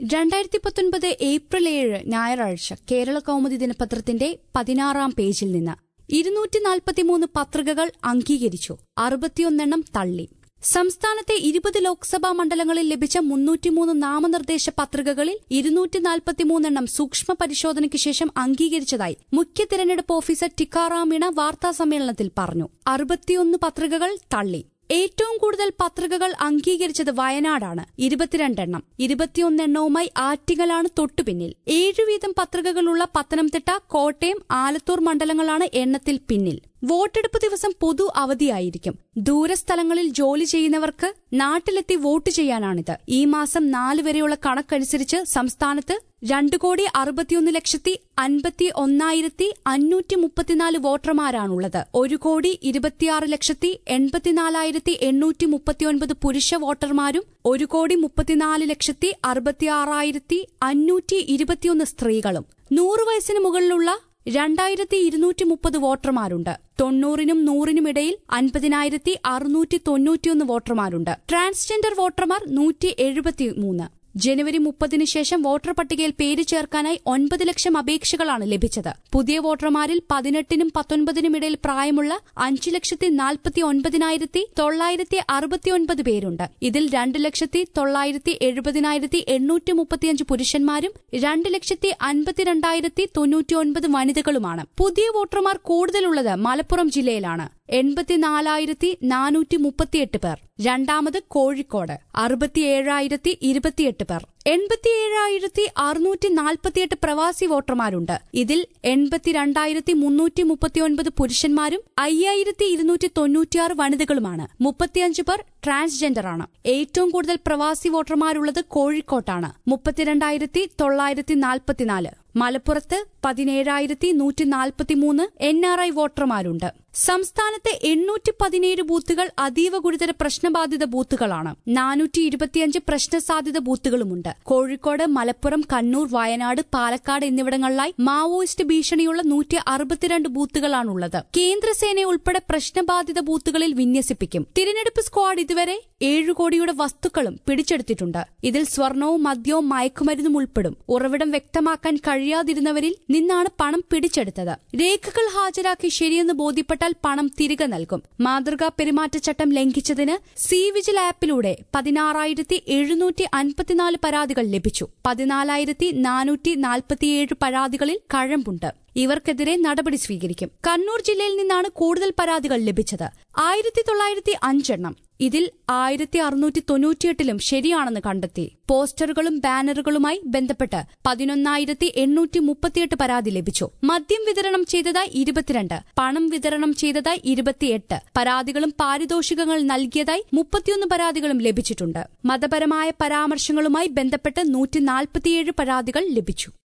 രണ്ടായിരത്തി പത്തൊൻപത് ഏപ്രിൽ ഏഴ് ഞായറാഴ്ച കേരള കൗമുദി ദിനപത്രത്തിന്റെ പതിനാറാം പേജിൽ നിന്ന് ഇരുന്നൂറ്റി നാൽപ്പത്തിമൂന്ന് പത്രികകൾ അംഗീകരിച്ചു അറുപത്തിയൊന്നെണ്ണം തള്ളി സംസ്ഥാനത്തെ ഇരുപത് ലോക്സഭാ മണ്ഡലങ്ങളിൽ ലഭിച്ച മുന്നൂറ്റിമൂന്ന് നാമനിർദ്ദേശ പത്രികകളിൽ ഇരുന്നൂറ്റി നാൽപ്പത്തിമൂന്നെണ്ണം സൂക്ഷ്മ പരിശോധനയ്ക്ക് ശേഷം അംഗീകരിച്ചതായി മുഖ്യ തിരഞ്ഞെടുപ്പ് ഓഫീസർ ടിക്കാറാം മീണ വാർത്താസമ്മേളനത്തിൽ പറഞ്ഞു അറുപത്തിയൊന്ന് പത്രികകൾ തള്ളി ഏറ്റവും കൂടുതൽ പത്രികകൾ അംഗീകരിച്ചത് വയനാടാണ് ഇരുപത്തിരണ്ടെണ്ണം ഇരുപത്തിയൊന്നെണ്ണവുമായി ആറ്റിങ്ങലാണ് തൊട്ടുപിന്നിൽ ഏഴു വീതം പത്രികകളുള്ള പത്തനംതിട്ട കോട്ടയം ആലത്തൂർ മണ്ഡലങ്ങളാണ് എണ്ണത്തിൽ പിന്നിൽ വോട്ടെടുപ്പ് ദിവസം പൊതു അവധിയായിരിക്കും ദൂരസ്ഥലങ്ങളിൽ ജോലി ചെയ്യുന്നവർക്ക് നാട്ടിലെത്തി വോട്ട് ചെയ്യാനാണിത് ഈ മാസം നാല് വരെയുള്ള കണക്കനുസരിച്ച് സംസ്ഥാനത്ത് രണ്ട് കോടി അറുപത്തിയൊന്ന് ലക്ഷത്തി അൻപത്തി ഒന്നായിരത്തി അഞ്ഞൂറ്റി മുപ്പത്തിനാല് വോട്ടർമാരാണുള്ളത് ഒരു കോടി ഇരുപത്തിയാറ് ലക്ഷത്തി എൺപത്തിനാലായിരത്തി എണ്ണൂറ്റി മുപ്പത്തിയൊൻപത് പുരുഷ വോട്ടർമാരും ഒരു കോടി മുപ്പത്തിനാല് ലക്ഷത്തി അറുപത്തിയാറായിരത്തി അഞ്ഞൂറ്റി ഇരുപത്തിയൊന്ന് സ്ത്രീകളും നൂറ് വയസ്സിന് മുകളിലുള്ള രണ്ടായിരത്തി ഇരുന്നൂറ്റി മുപ്പത് വോട്ടർമാരുണ്ട് തൊണ്ണൂറിനും നൂറിനും ഇടയിൽ അൻപതിനായിരത്തി അറുന്നൂറ്റി തൊണ്ണൂറ്റിയൊന്ന് വോട്ടർമാരുണ്ട് ട്രാൻസ്ജെൻഡർ വോട്ടർമാർ നൂറ്റി എഴുപത്തിമൂന്ന് ജനുവരി മുപ്പതിനു ശേഷം വോട്ടർ പട്ടികയിൽ പേര് ചേർക്കാനായി ഒൻപത് ലക്ഷം അപേക്ഷകളാണ് ലഭിച്ചത് പുതിയ വോട്ടർമാരിൽ പതിനെട്ടിനും പത്തൊൻപതിനും ഇടയിൽ പ്രായമുള്ള അഞ്ചു ലക്ഷത്തി നാൽപ്പത്തി ഒൻപതിനായിരത്തി തൊള്ളായിരത്തി അറുപത്തിയൊൻപത് പേരുണ്ട് ഇതിൽ രണ്ട് ലക്ഷത്തി തൊള്ളായിരത്തി എഴുപതിനായിരത്തി എണ്ണൂറ്റി മുപ്പത്തിയഞ്ച് പുരുഷന്മാരും രണ്ട് ലക്ഷത്തി അൻപത്തിരണ്ടായിരത്തി തൊണ്ണൂറ്റിയൊൻപത് വനിതകളുമാണ് പുതിയ വോട്ടർമാർ കൂടുതലുള്ളത് മലപ്പുറം ജില്ലയിലാണ് എൺപത്തിനാലായിരത്തി നാനൂറ്റി മുപ്പത്തിയെട്ട് പേർ രണ്ടാമത് കോഴിക്കോട് അറുപത്തിയേഴായിരത്തി ഇരുപത്തിയെട്ട് പേർ എൺപത്തിയേഴായിരത്തി അറുന്നൂറ്റി നാൽപ്പത്തിയെട്ട് പ്രവാസി വോട്ടർമാരുണ്ട് ഇതിൽ എൺപത്തിരണ്ടായിരത്തി മുന്നൂറ്റി മുപ്പത്തിയൊൻപത് പുരുഷന്മാരും അയ്യായിരത്തി ഇരുന്നൂറ്റി തൊണ്ണൂറ്റിയാറ് വനിതകളുമാണ് മുപ്പത്തിയഞ്ച് പേർ ട്രാൻസ്ജെൻഡറാണ് ഏറ്റവും കൂടുതൽ പ്രവാസി വോട്ടർമാരുള്ളത് കോഴിക്കോട്ടാണ് മുപ്പത്തിരണ്ടായിരത്തി തൊള്ളായിരത്തി നാൽപ്പത്തിനാല് മലപ്പുറത്ത് പതിനേഴായിരത്തി നൂറ്റി നാൽപ്പത്തിമൂന്ന് എൻ ആർ ഐ വോട്ടർമാരുണ്ട് സംസ്ഥാനത്ത് എണ്ണൂറ്റി പതിനേഴ് ബൂത്തുകൾ അതീവ ഗുരുതര പ്രശ്നബാധിത ബൂത്തുകളാണ് നാനൂറ്റി ഇരുപത്തിയഞ്ച് പ്രശ്നസാധ്യത ബൂത്തുകളുമുണ്ട് കോഴിക്കോട് മലപ്പുറം കണ്ണൂർ വയനാട് പാലക്കാട് എന്നിവിടങ്ങളിലായി മാവോയിസ്റ്റ് ഭീഷണിയുള്ള നൂറ്റി അറുപത്തിരണ്ട് ബൂത്തുകളാണുള്ളത് കേന്ദ്രസേനയെ ഉൾപ്പെടെ പ്രശ്നബാധിത ബൂത്തുകളിൽ വിന്യസിപ്പിക്കും തിരഞ്ഞെടുപ്പ് സ്ക്വാഡ് ഇതുവരെ ഏഴു കോടിയുടെ വസ്തുക്കളും പിടിച്ചെടുത്തിട്ടുണ്ട് ഇതിൽ സ്വർണവും മദ്യവും മയക്കുമരുന്നും ഉൾപ്പെടും ഉറവിടം വ്യക്തമാക്കാൻ കഴിയാതിരുന്നവരിൽ നിന്നാണ് പണം പിടിച്ചെടുത്തത് രേഖകൾ ഹാജരാക്കി ശരിയെന്ന് ബോധ്യപ്പെട്ടാൽ പണം തിരികെ നൽകും മാതൃകാ പെരുമാറ്റച്ചട്ടം ലംഘിച്ചതിന് സി വിജിൽ ആപ്പിലൂടെ പതിനാറായിരത്തി എഴുന്നൂറ്റി അൻപത്തിനാല് പരാതികൾ ലഭിച്ചു പതിനാലായിരത്തി നാനൂറ്റി നാൽപ്പത്തിയേഴ് പരാതികളിൽ കഴമ്പുണ്ട് ഇവർക്കെതിരെ നടപടി സ്വീകരിക്കും കണ്ണൂർ ജില്ലയിൽ നിന്നാണ് കൂടുതൽ പരാതികൾ ലഭിച്ചത് ആയിരത്തി തൊള്ളായിരത്തി അഞ്ചെണ്ണം ഇതിൽ ആയിരത്തി അറുന്നൂറ്റി തൊണ്ണൂറ്റിയെട്ടിലും ശരിയാണെന്ന് കണ്ടെത്തി പോസ്റ്ററുകളും ബാനറുകളുമായി ബന്ധപ്പെട്ട് പതിനൊന്നായിരത്തി എണ്ണൂറ്റി മുപ്പത്തിയെട്ട് പരാതി ലഭിച്ചു മദ്യം വിതരണം ചെയ്തതായി ഇരുപത്തിരണ്ട് പണം വിതരണം ചെയ്തതായി ഇരുപത്തിയെട്ട് പരാതികളും പാരിതോഷികങ്ങൾ നൽകിയതായി മുപ്പത്തിയൊന്ന് പരാതികളും ലഭിച്ചിട്ടുണ്ട് മതപരമായ പരാമർശങ്ങളുമായി ബന്ധപ്പെട്ട് നൂറ്റി നാൽപ്പത്തിയേഴ് പരാതികൾ ലഭിച്ചു